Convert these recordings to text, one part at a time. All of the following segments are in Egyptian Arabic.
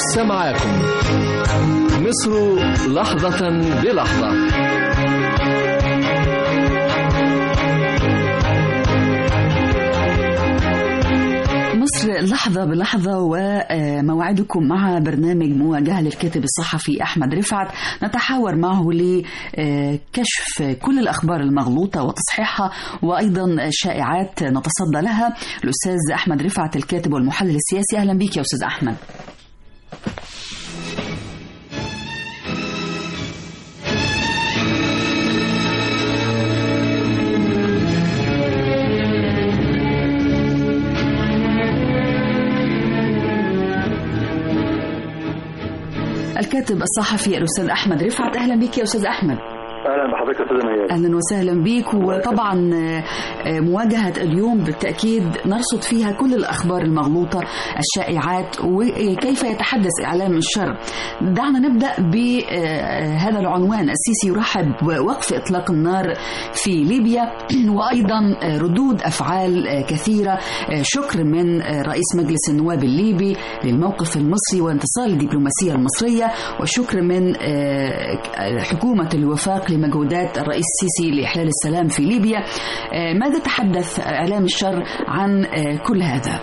لسه معاكم مصر لحظة بلحظة مصر لحظة بلحظة وموعدكم مع برنامج مواجهة للكاتب الصحفي أحمد رفعت نتحاور معه لكشف كل الأخبار المغلوطة وتصحيحها وأيضا شائعات نتصدى لها الأستاذ أحمد رفعت الكاتب والمحلل السياسي أهلا بك يا أستاذ أحمد الكاتب الصحفي الأستاذ أحمد رفعت أهلا بك يا أستاذ أحمد اهلا بحضرتك يا استاذ ميادة اهلا وسهلا بيك وطبعا مواجهه اليوم بالتاكيد نرصد فيها كل الاخبار المغلوطه الشائعات وكيف يتحدث اعلام الشر دعنا نبدا بهذا العنوان السيسي يرحب بوقف اطلاق النار في ليبيا وايضا ردود افعال كثيره شكر من رئيس مجلس النواب الليبي للموقف المصري وانتصار الدبلوماسيه المصريه وشكر من حكومه الوفاق لمجهودات الرئيس السيسي لإحلال السلام في ليبيا ماذا تحدث إعلام الشر عن كل هذا؟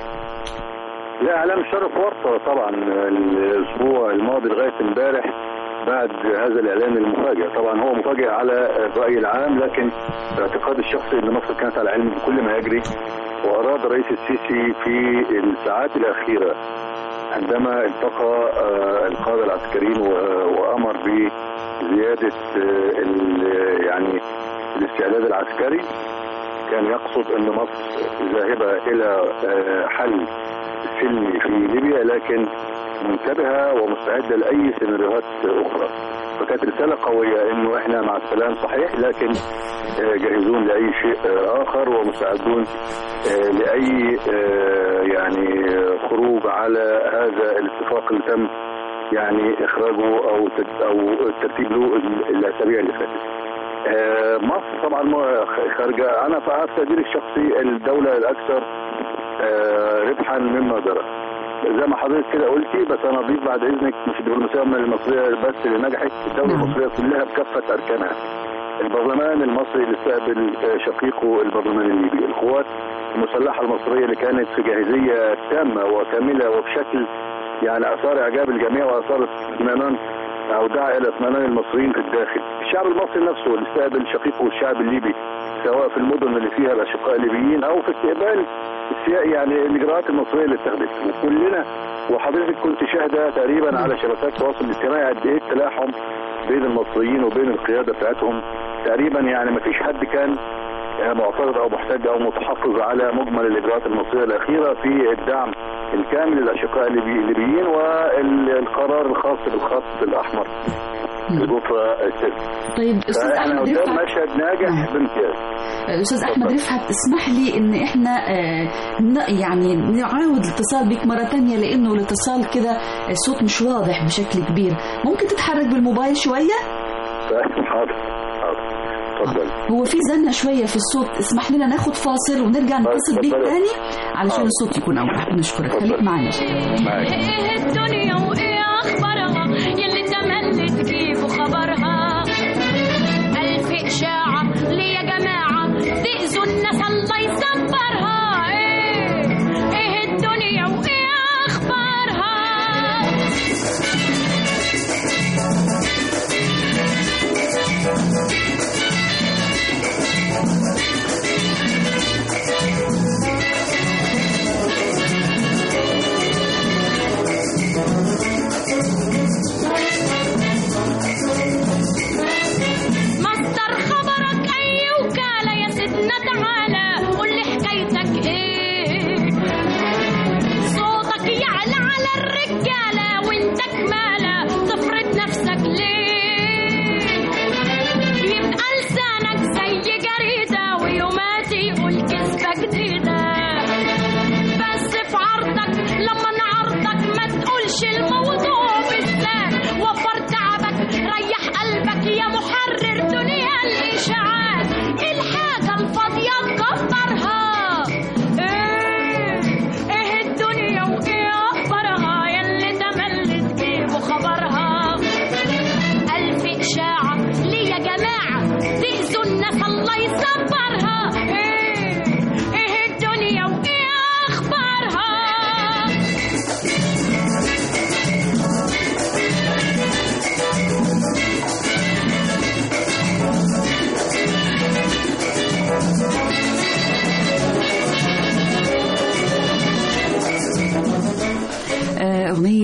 لا إعلام الشر في ورطة طبعا الأسبوع الماضي لغاية امبارح بعد هذا الإعلان المفاجئ طبعا هو مفاجئ على الرأي العام لكن باعتقادي الشخصي أن مصر كانت على علم بكل ما يجري وأراد الرئيس السيسي في الساعات الأخيرة عندما التقى القادة العسكريين وأمر ب زيادة يعني الاستعداد العسكري كان يقصد ان مصر ذاهبة الى حل سلمي في ليبيا لكن منتبهة ومستعدة لأي سيناريوهات أخرى فكانت رسالة قوية انه احنا مع السلام صحيح لكن جاهزون لأي شيء آخر ومستعدون لأي يعني خروج على هذا الاتفاق اللي تم يعني اخراجه او او الترتيب له الاسابيع اللي فاتت. آه مصر طبعا خارجه انا في تقديري الشخصي الدوله الاكثر آه ربحا مما جرى. زي ما حضرتك كده قلتي بس انا اضيف بعد اذنك مش الدبلوماسيه المصريه بس اللي نجحت الدوله المصريه كلها بكافه اركانها. البرلمان المصري اللي استقبل شقيقه البرلمان الليبي، القوات المسلحه المصريه اللي كانت في جاهزيه تامه وكامله وبشكل يعني اثار اعجاب الجميع واثار اطمئنان او دعا الى اطمئنان المصريين في الداخل. الشعب المصري نفسه اللي استقبل شقيقه الشعب الليبي سواء في المدن اللي فيها الاشقاء الليبيين او في استقبال يعني الاجراءات المصريه اللي اتخذت وكلنا وحضرتك كنت شاهده تقريبا على شبكات التواصل الاجتماعي قد ايه التلاحم بين المصريين وبين القياده بتاعتهم تقريبا يعني ما فيش حد كان معترض او محتج او متحفظ على مجمل الاجراءات المصريه الاخيره في الدعم الكامل للاشقاء الليبيين والقرار الخاص بالخط الاحمر الجفرة السادس طيب استاذ احمد رفعت مشهد ناجح بامتياز استاذ احمد رفعت اسمح لي ان احنا يعني نعاود الاتصال بك مره ثانيه لانه الاتصال كده الصوت مش واضح بشكل كبير ممكن تتحرك بالموبايل شويه حاضر اتفضل هو في زنه شويه في الصوت اسمح لنا ناخد فاصل ونرجع نتصل بيك تاني علشان الصوت يكون اوضح بنشكرك خليك معانا ايه الدنيا وايه اخبارها يلي تملي تجيبوا خبرها الف اشاعه ليه يا جماعه تاذوا الناس الله يصبرها ايه ايه الدنيا وايه اخبارها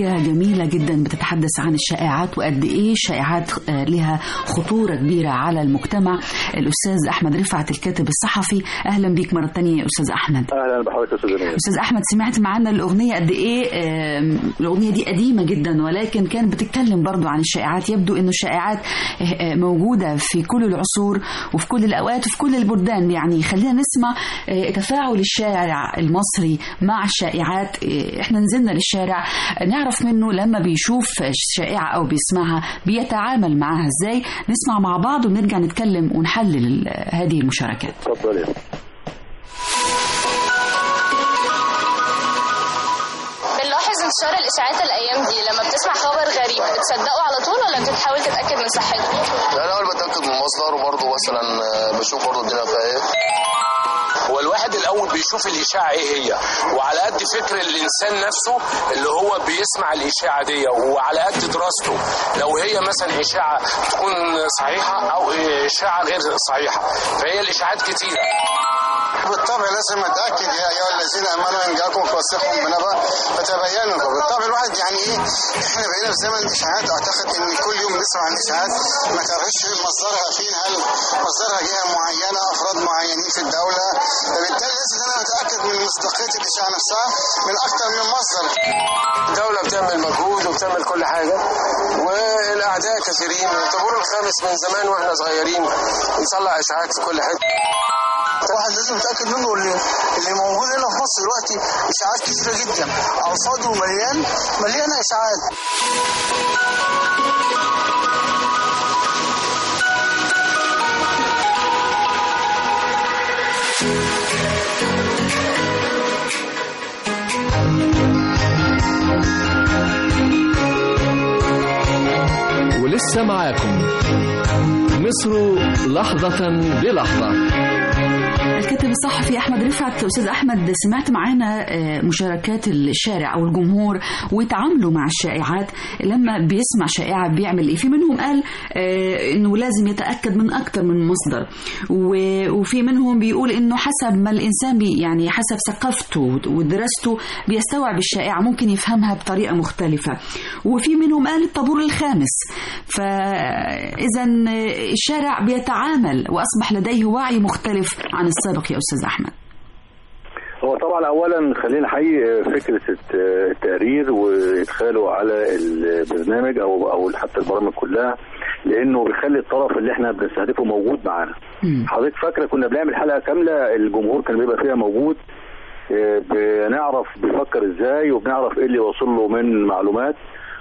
أغنية جميلة جدا بتتحدث عن الشائعات وقد إيه الشائعات آه، لها خطورة كبيرة على المجتمع الأستاذ أحمد رفعت الكاتب الصحفي أهلا بيك مرة تانية يا أستاذ أحمد اهلا بحضرتك يا استاذ أمير. أستاذ أحمد سمعت معانا الأغنية قد إيه آم، الأغنية دي قديمة جدا ولكن كانت بتتكلم برضو عن الشائعات يبدو إنه الشائعات آه، آه، موجودة في كل العصور وفي كل الأوقات وفي كل البلدان يعني خلينا نسمع آه، تفاعل الشارع المصري مع الشائعات آه، إحنا نزلنا للشارع آه، نعرف منه لما بيشوف شائعة أو بيسمعها بيتعامل معها إزاي نسمع مع بعض ونرجع نتكلم ونحلل آه، هذه المشاركات اتفضل يا بنلاحظ انتشار الاشاعات الايام دي لما بتسمع خبر غريب بتصدقه على طول ولا بتحاول تتاكد من صحته لا الاول بتاكد من المصدر وبرضه مثلا آه، بشوف برضه الدنيا فيها ايه هو الواحد الاول بيشوف الاشاعه ايه هي وعلى قد فكر الانسان نفسه اللي هو بيسمع الاشاعه دي وعلى قد دراسته لو هي مثلا اشاعه تكون صحيحه او اشاعه غير صحيحه فهي الاشاعات كتيره بالطبع لازم اتاكد يا ايها الذين امنوا ان جاءكم فاسق بنبأ فتبينوا فبالطبع الواحد يعني ايه احنا بقينا في زمن اشاعات اعتقد ان كل يوم نسمع عن اشاعات ما تعرفش مصدرها فين هل مصدرها جهه معينه افراد معينين في الدوله فبالتالي لازم انا اتاكد من مصداقيه الاشاعه نفسها من اكثر من مصدر الدوله بتعمل مجهود وبتعمل كل حاجه والاعداء كثيرين الطابور الخامس من زمان واحنا صغيرين نطلع اشاعات في كل حته واحد لازم يتاكد منه اللي اللي موجود هنا في مصر دلوقتي اشاعات كتيره جدا على الفاضي ومليان مليانه اشاعات ولسه معاكم مصر لحظة بلحظة الكاتب الصحفي احمد رفعت استاذ احمد سمعت معانا آه، مشاركات الشارع او الجمهور وتعاملوا مع الشائعات لما بيسمع شائعه بيعمل ايه في منهم قال آه، انه لازم يتاكد من اكتر من مصدر و- وفي منهم بيقول انه حسب ما الانسان بي يعني حسب ثقافته ودراسته بيستوعب الشائعه ممكن يفهمها بطريقه مختلفه وفي منهم قال الطابور الخامس فاذا الشارع بيتعامل واصبح لديه وعي مختلف عن السابق يا استاذ احمد هو طبعا اولا خلينا نحيي فكره الت- التقرير وادخاله على البرنامج او او حتى البرامج كلها لانه بيخلي الطرف اللي احنا بنستهدفه موجود معانا مم. حضرتك فاكره كنا بنعمل حلقه كامله الجمهور كان بيبقى فيها موجود آه، بنعرف بيفكر ازاي وبنعرف ايه اللي وصل له من معلومات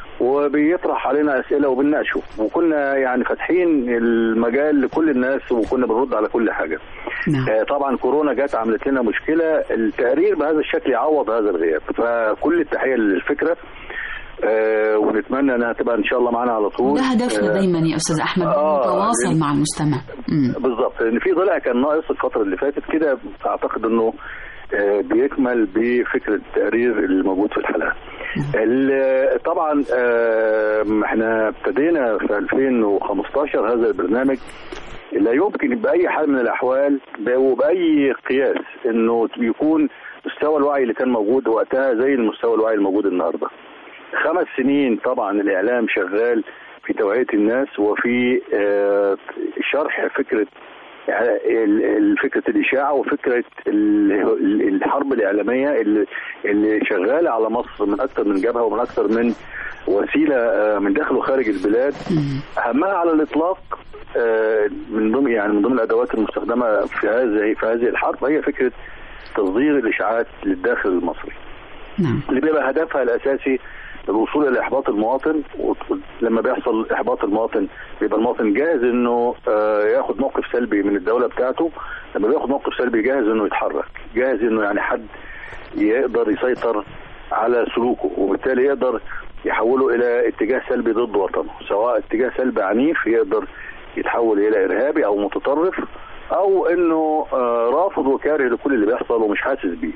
وبيطرح علينا اسئله وبنناقشه وكنا يعني فاتحين المجال لكل الناس وكنا بنرد على كل حاجه نعم آه، طبعا كورونا جت عملت لنا مشكله التقرير بهذا الشكل يعوض هذا الغياب فكل التحيه للفكره آه، ونتمنى انها تبقى ان شاء الله معانا على طول ده هدفنا آه، دايما يا استاذ احمد آه، نتواصل لأن- مع المستمع مم. بالظبط لان في ضلع كان ناقص الفتره اللي فاتت كده اعتقد انه آه، بيكمل بفكره التقرير اللي موجود في الحلقه. ال- طبعا آه، احنا ابتدينا في 2015 هذا البرنامج لا يمكن باي حال من الاحوال ب- وباي قياس انه يكون مستوى الوعي اللي كان موجود وقتها زي المستوى الوعي الموجود النهارده. خمس سنين طبعا الاعلام شغال في توعيه الناس وفي آه، شرح فكره ال- ال- فكره الاشاعه وفكره ال- ال- الحرب الاعلاميه اللي اللي شغاله على مصر من اكثر من جبهه ومن اكثر من وسيله آه، من داخل وخارج البلاد مم. اهمها على الاطلاق آه، من ضمن يعني من ضمن الادوات المستخدمه في هذه في هذه الحرب هي فكره تصدير الاشاعات للداخل المصري. نعم اللي بيبقى هدفها الاساسي الوصول الى احباط المواطن ولما بيحصل احباط المواطن بيبقى المواطن جاهز انه آه، ياخد موقف سلبي من الدوله بتاعته لما بياخد موقف سلبي جاهز انه يتحرك جاهز انه يعني حد يقدر يسيطر على سلوكه وبالتالي يقدر يحوله الى اتجاه سلبي ضد وطنه سواء اتجاه سلبي عنيف يقدر يتحول الى ارهابي او متطرف او انه آه، رافض وكاره لكل اللي بيحصل ومش حاسس بيه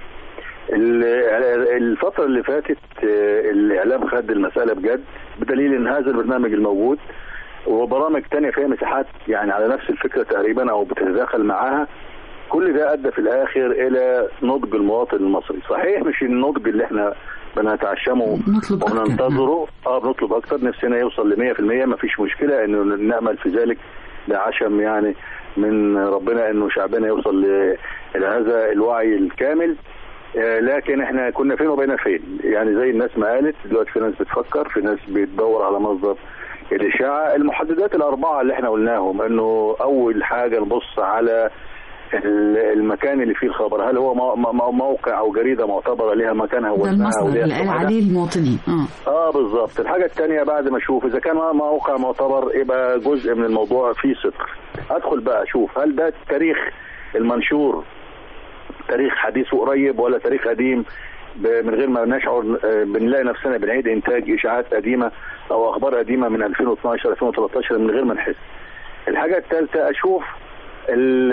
ال- الفترة اللي فاتت آه، الإعلام خد المسألة بجد بدليل إن هذا البرنامج الموجود وبرامج تانية فيها مساحات يعني على نفس الفكرة تقريبا أو بتتداخل معاها كل ده ادى في الاخر الى نضج المواطن المصري صحيح مش النضج اللي احنا بنتعشمه نطلب أكتر. وبننتظره اه بنطلب اكتر نفسنا يوصل ل 100% ما فيش مشكله انه نامل في ذلك ده عشم يعني من ربنا انه شعبنا يوصل ل- الى هذا الوعي الكامل آه، لكن احنا كنا فين وبقينا فين يعني زي الناس ما قالت دلوقتي في ناس بتفكر في ناس بتدور على مصدر الاشاعه المحددات الاربعه اللي احنا قلناهم انه اول حاجه نبص على ال- المكان اللي فيه الخبر هل هو مو- مو- موقع او جريده معتبره ليها مكانها ده ووزنها المصدر وليها اللي قال سمعتها؟ عليه المواطنين اه اه بالظبط الحاجه الثانيه بعد ما اشوف اذا كان موقع معتبر يبقى جزء من الموضوع فيه صدق ادخل بقى اشوف هل ده التاريخ المنشور تاريخ حديث وقريب ولا تاريخ قديم ب- من غير ما نشعر آه، بنلاقي نفسنا بنعيد انتاج اشاعات قديمه او اخبار قديمه من 2012 2013 من غير ما نحس الحاجه الثالثه اشوف ال-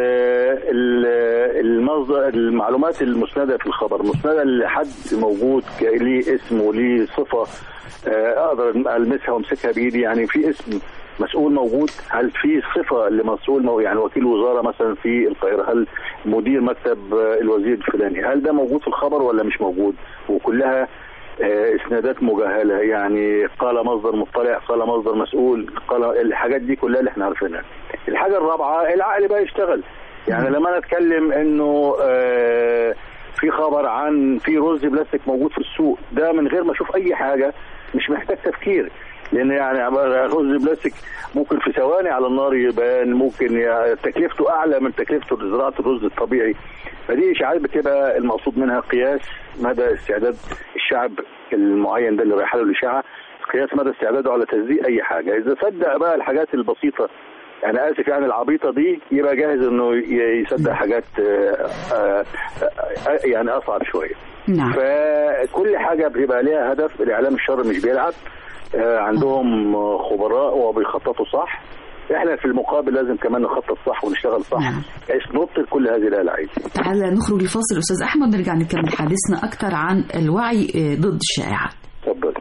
ال- المصدر المعلومات المسنده في الخبر مسنده لحد موجود ك- ليه اسم وليه صفه آه، اقدر المسها وامسكها بايدي يعني في اسم مسؤول موجود هل في صفه لمسؤول مو يعني وكيل وزاره مثلا في القاهره هل مدير مكتب آه، الوزير الفلاني هل ده موجود في الخبر ولا مش موجود وكلها آه، اسنادات مجهله يعني قال مصدر مطلع قال مصدر مسؤول قال الحاجات دي كلها اللي احنا عارفينها الحاجه الرابعه العقل بقى يشتغل يعني لما انا اتكلم انه آه، في خبر عن في رز بلاستيك موجود في السوق ده من غير ما اشوف اي حاجه مش محتاج تفكير لان يعني رز بلاستيك ممكن في ثواني على النار يبان ممكن يا- تكلفته اعلى من تكلفته لزراعه الرز الطبيعي فدي اشاعات بتبقى المقصود منها قياس مدى استعداد الشعب المعين ده اللي رايح له الاشاعه قياس مدى استعداده على تصديق اي حاجه اذا صدق بقى الحاجات البسيطه انا اسف يعني العبيطه دي يبقى جاهز انه ي- يصدق حاجات آه، آه، آه، يعني اصعب شويه نعم فكل حاجه بيبقى ليها هدف الاعلام الشر مش بيلعب آه، عندهم آه، خبراء وبيخططوا صح احنا في المقابل لازم كمان نخطط صح ونشتغل صح نعم. بحيث نبطل كل هذه الالعاب تعالى نخرج لفاصل استاذ احمد نرجع نكمل حديثنا اكثر عن الوعي آه، ضد الشائعات اتفضل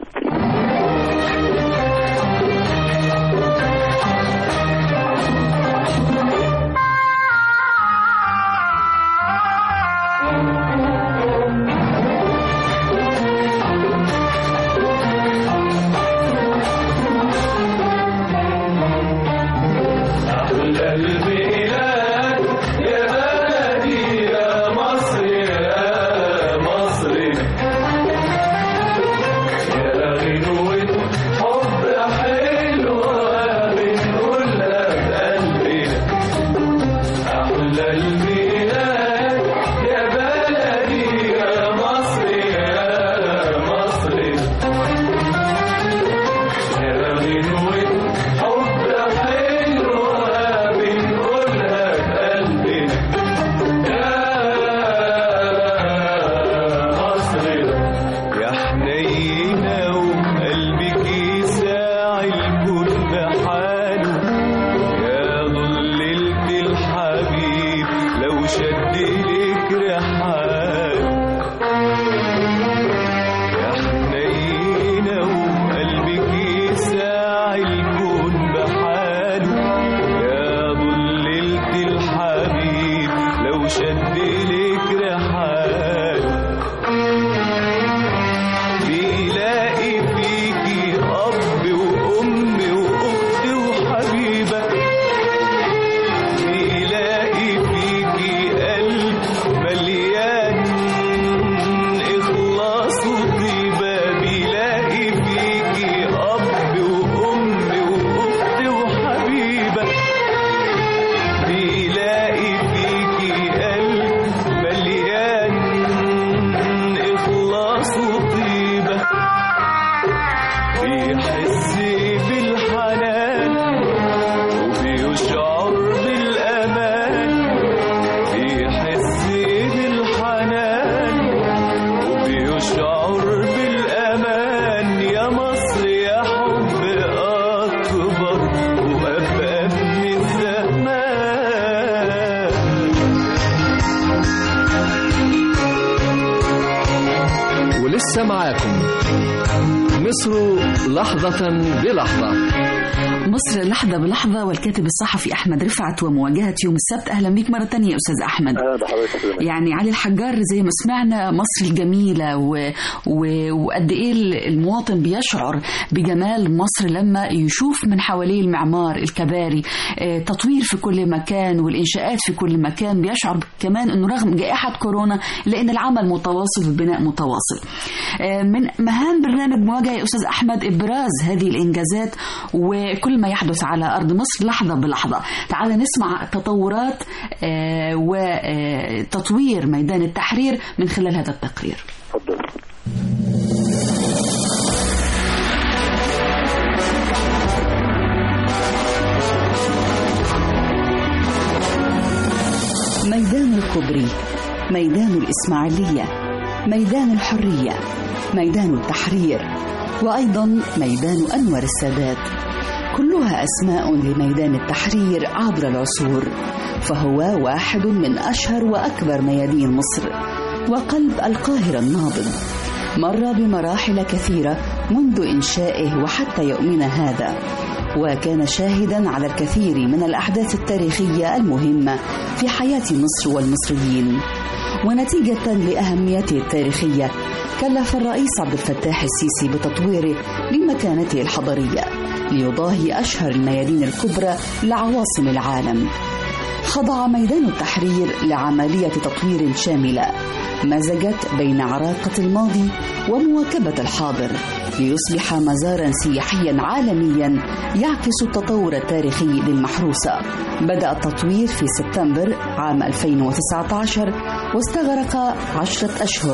يا حنينة وقلبك يساعد كل حاله يا ظللت الحبيب لو شد لك رحاله يا حنينة وقلبك يساعد كل بحاله يا ظللت الحبيب لو شد لك رحاله بيلاقي فيكي أب وأم وأخت وحبيبة بيلاقي فيكي قلب مليان إخلاص وطيبة بيلاقي فيكي أب وأم وأخت وحبيبة بيلاقي فيكي قلب مليان إخلاص وطيبة بيحس بالحنان وبيشعر بالأمان بيحس بالحنان وبيشعر بالأمان يا مصر يا حب أكبر وأبقى من الزمان ولسه معاكم مصر لحظة بلحظة مصر لحظة بلحظة والكاتب الصحفي أحمد رفعت ومواجهة يوم السبت أهلا بك مرة تانية يا أستاذ أحمد اهلا بحضرتك يعني علي الحجار زي ما سمعنا مصر الجميلة و... و... وقد إيه المواطن بيشعر بجمال مصر لما يشوف من حواليه المعمار الكباري آه، تطوير في كل مكان والإنشاءات في كل مكان بيشعر كمان أنه رغم جائحة كورونا لأن العمل متواصل والبناء متواصل آه، من مهام برنامج مواجهة يا أستاذ أحمد إبراز هذه الإنجازات وكل ما يحدث على أرض مصر لحظة بلحظة تعال نسمع تطورات آه، وتطوير ميدان التحرير من خلال هذا التقرير اتفضل ميدان الكوبري ميدان الإسماعيلية ميدان الحرية ميدان التحرير وأيضا ميدان أنور السادات كلها أسماء لميدان التحرير عبر العصور فهو واحد من أشهر وأكبر ميادين مصر وقلب القاهرة النابض مر بمراحل كثيرة منذ إنشائه وحتى يومنا هذا وكان شاهدا على الكثير من الأحداث التاريخية المهمة في حياة مصر والمصريين ونتيجة لأهميته التاريخية كلف الرئيس عبد الفتاح السيسي بتطويره لمكانته الحضرية ليضاهي أشهر الميادين الكبرى لعواصم العالم خضع ميدان التحرير لعملية تطوير شاملة مزجت بين عراقة الماضي ومواكبة الحاضر ليصبح مزارا سياحيا عالميا يعكس التطور التاريخي للمحروسة بدأ التطوير في سبتمبر عام 2019 واستغرق عشرة أشهر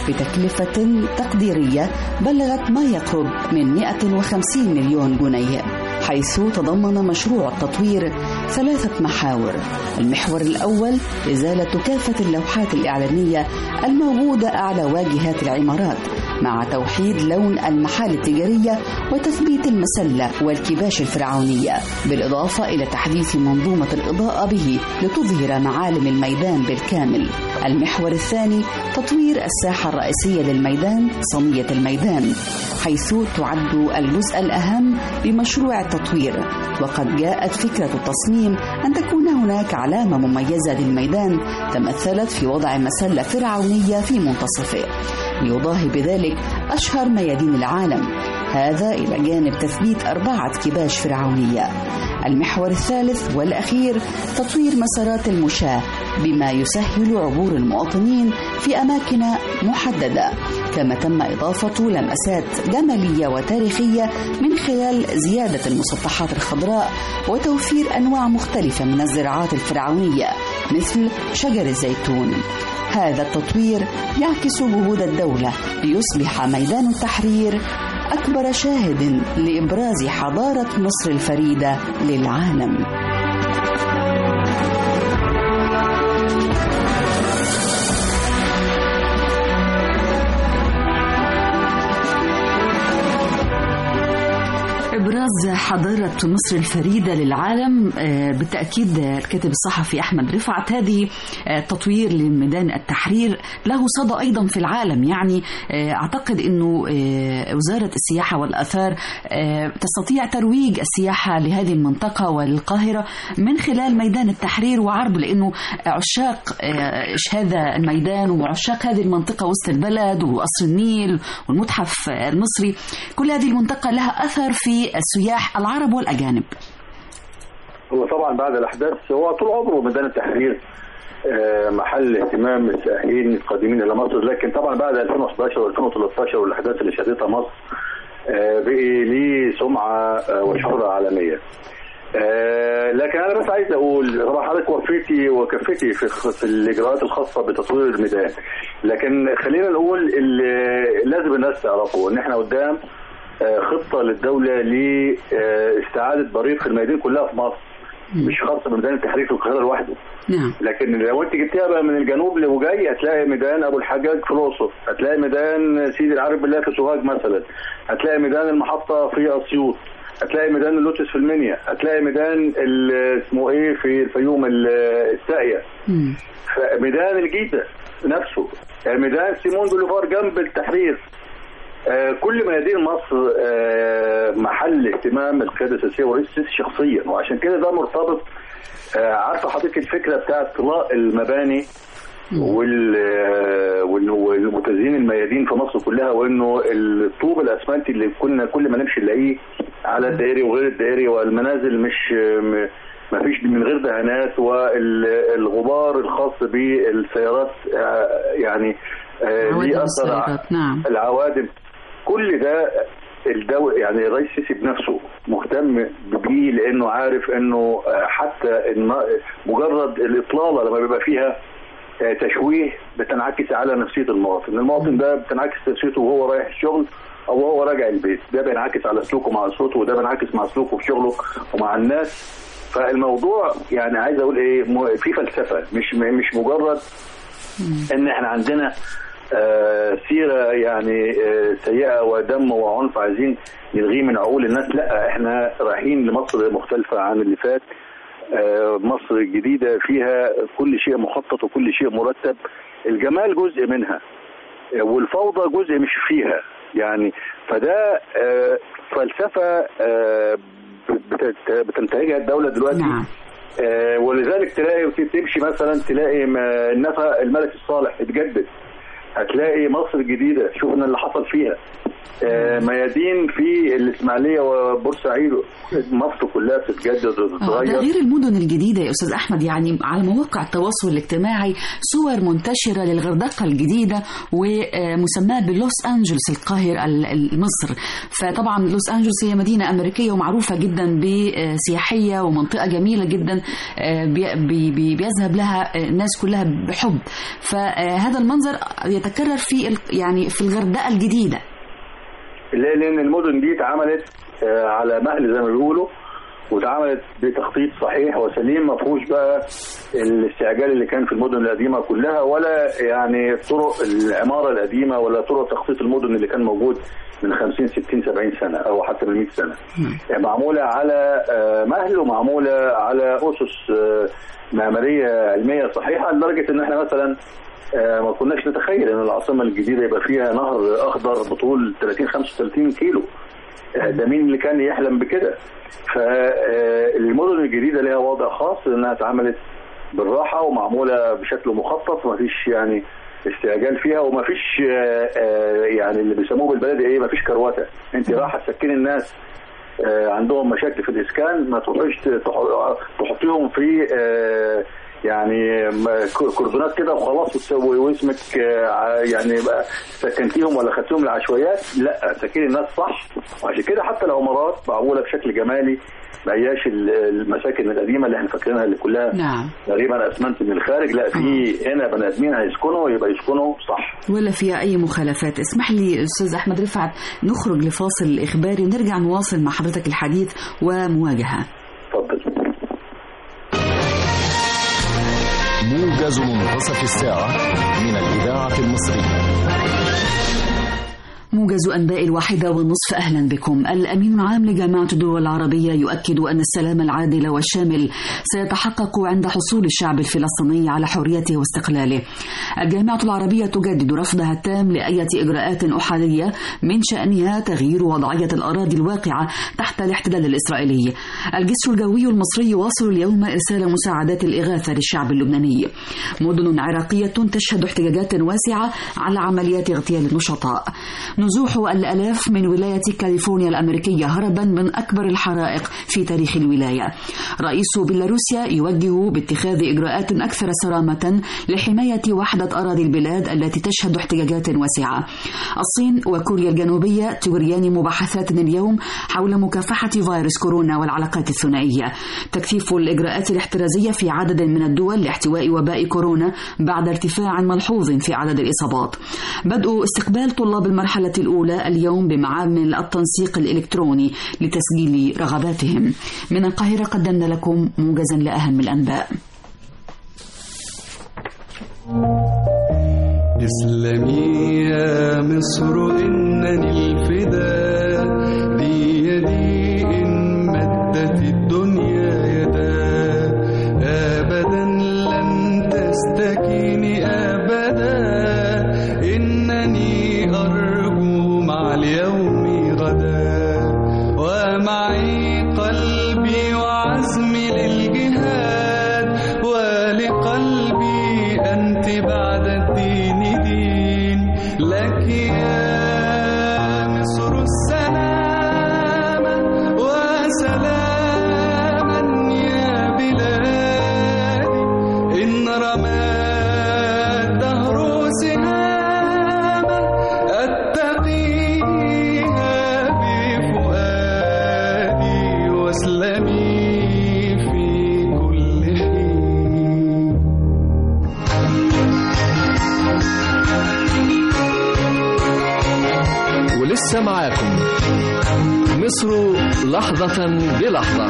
بتكلفة تقديرية بلغت ما يقرب من 150 مليون جنيه حيث تضمن مشروع التطوير ثلاثة محاور المحور الأول إزالة كافة اللوحات الإعلانية الموجودة أعلى واجهات العمارات مع توحيد لون المحال التجارية وتثبيت المسلة والكباش الفرعونية بالإضافة إلى تحديث منظومة الإضاءة به لتظهر معالم الميدان بالكامل المحور الثاني تطوير الساحة الرئيسية للميدان صينية الميدان حيث تعد الجزء الأهم بمشروع التطوير وقد جاءت فكرة التصميم أن تكون هناك علامة مميزة للميدان تمثلت في وضع مسلة فرعونية في منتصفه ليضاهي بذلك أشهر ميادين العالم هذا إلى جانب تثبيت أربعة كباش فرعونية المحور الثالث والأخير تطوير مسارات المشاة بما يسهل عبور المواطنين في أماكن محددة كما تم إضافة لمسات جمالية وتاريخية من خلال زيادة المسطحات الخضراء وتوفير أنواع مختلفة من الزراعات الفرعونية مثل شجر الزيتون هذا التطوير يعكس جهود الدولة ليصبح ميدان التحرير أكبر شاهد لإبراز حضارة مصر الفريدة للعالم إبراز حضارة مصر الفريدة للعالم آه، بالتأكيد الكاتب الصحفي أحمد رفعت هذه آه، تطوير لميدان التحرير له صدى أيضا في العالم يعني آه، أعتقد أنه آه، وزارة السياحة والأثار آه، تستطيع ترويج السياحة لهذه المنطقة وللقاهرة من خلال ميدان التحرير وعرض لأنه عشاق آه، هذا الميدان وعشاق هذه المنطقة وسط البلد وقصر النيل والمتحف المصري كل هذه المنطقة لها أثر في السياح العرب والأجانب هو طبعا بعد الاحداث هو طول عمره ميدان التحرير آه، محل اهتمام السائحين القادمين الى مصر لكن طبعا بعد 2011 و2013 والاحداث اللي شهدتها مصر آه، بقي ليه سمعه آه، وشهره عالميه. آه، لكن انا بس عايز اقول طبعا حضرتك وفيتي وكفتي في في الاجراءات الخاصه بتطوير الميدان لكن خلينا نقول اللي لازم الناس تعرفه ان احنا قدام آه، خطه للدوله لاستعاده بريق الميادين كلها في مصر مش خاصه بميدان التحرير في القاهره لوحده نعم لكن لو انت جبتيها بقى من الجنوب لوجاي هتلاقي ميدان ابو الحجاج في الاقصر هتلاقي ميدان سيدي العارف بالله في سوهاج مثلا هتلاقي ميدان المحطه في اسيوط هتلاقي ميدان اللوتس في المنيا هتلاقي ميدان ال- اسمه ايه في الفيوم ال- الساقيه مم. ميدان الجيزه نفسه يعني ميدان سيمون بوليفار جنب التحرير آه، كل ميادين مصر آه، محل اهتمام القياده السياسيه والرئيس السيسي شخصيا وعشان كده ده مرتبط آه، عارفه حضرتك الفكره بتاعت طلاء المباني وال آه، وال- والمتزيين الميادين في مصر كلها وانه الطوب الاسمنتي اللي كنا كل ما نمشي نلاقيه على الدائري وغير الدائري والمنازل مش م- ما فيش من غير دهانات والغبار الخاص بالسيارات آه، يعني آه، عوادم ليه اثر السيارات نعم العوادم كل ده الدو يعني الرئيس السيسي بنفسه مهتم بيه لانه عارف انه آه، حتى الن- مجرد الاطلاله لما بيبقى فيها آه، تشويه بتنعكس على نفسيه المواطن، المواطن ده بتنعكس نفسيته وهو رايح الشغل او وهو راجع البيت، ده بينعكس على سلوكه مع اسرته وده بينعكس مع سلوكه في شغله ومع الناس فالموضوع يعني عايز اقول ايه م- في فلسفه مش مش مجرد ان احنا عندنا آه، سيره يعني آه، سيئه ودم وعنف عايزين نلغيه من عقول الناس لا احنا رايحين لمصر مختلفه عن اللي فات آه، مصر الجديده فيها كل شيء مخطط وكل شيء مرتب الجمال جزء منها آه، والفوضى جزء مش فيها يعني فده آه، فلسفه آه، بتت- بتنتهجها الدوله دلوقتي نعم آه، ولذلك تلاقي تمشي مثلا تلاقي ما- النفق الملك الصالح اتجدد هتلاقي مصر الجديده شوفنا اللي حصل فيها آه، ميادين في الاسماعيليه وبورسعيد مصر كلها بتتجدد آه، ده وتتغير غير المدن الجديدة يا أستاذ أحمد يعني على مواقع التواصل الاجتماعي صور منتشرة للغردقة الجديدة ومسماة بلوس أنجلوس القاهرة ال- ال- مصر فطبعا لوس أنجلوس هي مدينة أمريكية ومعروفة جدا بسياحية ومنطقة جميلة جدا آه، بي- بي- بي- بيذهب لها آه، الناس كلها بحب فهذا المنظر يتكرر في ال- يعني في الغردقة الجديدة ليه؟ لان المدن دي اتعملت آه، على مهل زي ما بيقولوا واتعملت بتخطيط صحيح وسليم ما فيهوش بقى الاستعجال اللي كان في المدن القديمه كلها ولا يعني طرق العماره القديمه ولا طرق تخطيط المدن اللي كان موجود من 50 60 70 سنه او حتى من 100 سنه يعني معموله على آه، مهل ومعموله على اسس آه، معماريه علميه صحيحه لدرجه ان احنا مثلا آه، ما كناش نتخيل ان العاصمه الجديده يبقى فيها نهر اخضر بطول 30 35 كيلو آه، ده مين اللي كان يحلم بكده فالمدن الجديده لها وضع خاص انها اتعملت بالراحه ومعموله بشكل مخطط ومفيش يعني استعجال فيها ومفيش آه، آه، يعني اللي بيسموه بالبلدي ايه مفيش كروته انت رايحه تسكني الناس آه، عندهم مشاكل في الاسكان ما تروحيش تح- تحطيهم في آه، يعني م- ك- كوردونات كده وخلاص وتسوي واسمك آه، ع- يعني بقى سكنتيهم ولا خدتيهم العشوائيات لا سكني الناس صح وعشان كده حتى العمارات معموله بشكل جمالي ما هياش ال- المساكن القديمه اللي احنا فاكرينها اللي كلها نعم تقريبا اسمنت من الخارج لا في هنا بني ادمين هيسكنوا يبقى يسكنوا صح ولا فيها أي مخالفات اسمح لي أستاذ أحمد رفعت نخرج لفاصل إخباري ونرجع نواصل مع حضرتك الحديث ومواجهة اتفضل موجز منتصف الساعة من الإذاعة المصرية موجز أنباء الواحدة والنصف أهلا بكم الأمين العام لجامعة الدول العربية يؤكد أن السلام العادل والشامل سيتحقق عند حصول الشعب الفلسطيني على حريته واستقلاله الجامعة العربية تجدد رفضها التام لأية إجراءات أحادية من شأنها تغيير وضعية الأراضي الواقعة تحت الاحتلال الإسرائيلي الجسر الجوي المصري يواصل اليوم إرسال مساعدات الإغاثة للشعب اللبناني مدن عراقية تشهد احتجاجات واسعة على عمليات اغتيال النشطاء نزوح الآلاف من ولاية كاليفورنيا الأمريكية هربا من أكبر الحرائق في تاريخ الولاية رئيس بيلاروسيا يوجه باتخاذ إجراءات أكثر صرامة لحماية وحدة أراضي البلاد التي تشهد احتجاجات واسعة الصين وكوريا الجنوبية تجريان مباحثات اليوم حول مكافحة فيروس كورونا والعلاقات الثنائية تكثيف الإجراءات الاحترازية في عدد من الدول لاحتواء وباء كورونا بعد ارتفاع ملحوظ في عدد الإصابات بدء استقبال طلاب المرحلة الأولى اليوم بمعامل التنسيق الإلكتروني لتسجيل رغباتهم من القاهرة قدمنا لكم موجزا لأهم الأنباء اسلمي يا مصر إنني الفداء دي يدي إن مدت الدنيا يدا أبدا لن تستكيني أبدا إنني أرجو مع لك يا مصر السلامة وسلاما يا بلادي إن رمى الدهر سهاما أتقيها بفؤادي واسلمي في كل حين ولسه معاكم مصر لحظة بلحظة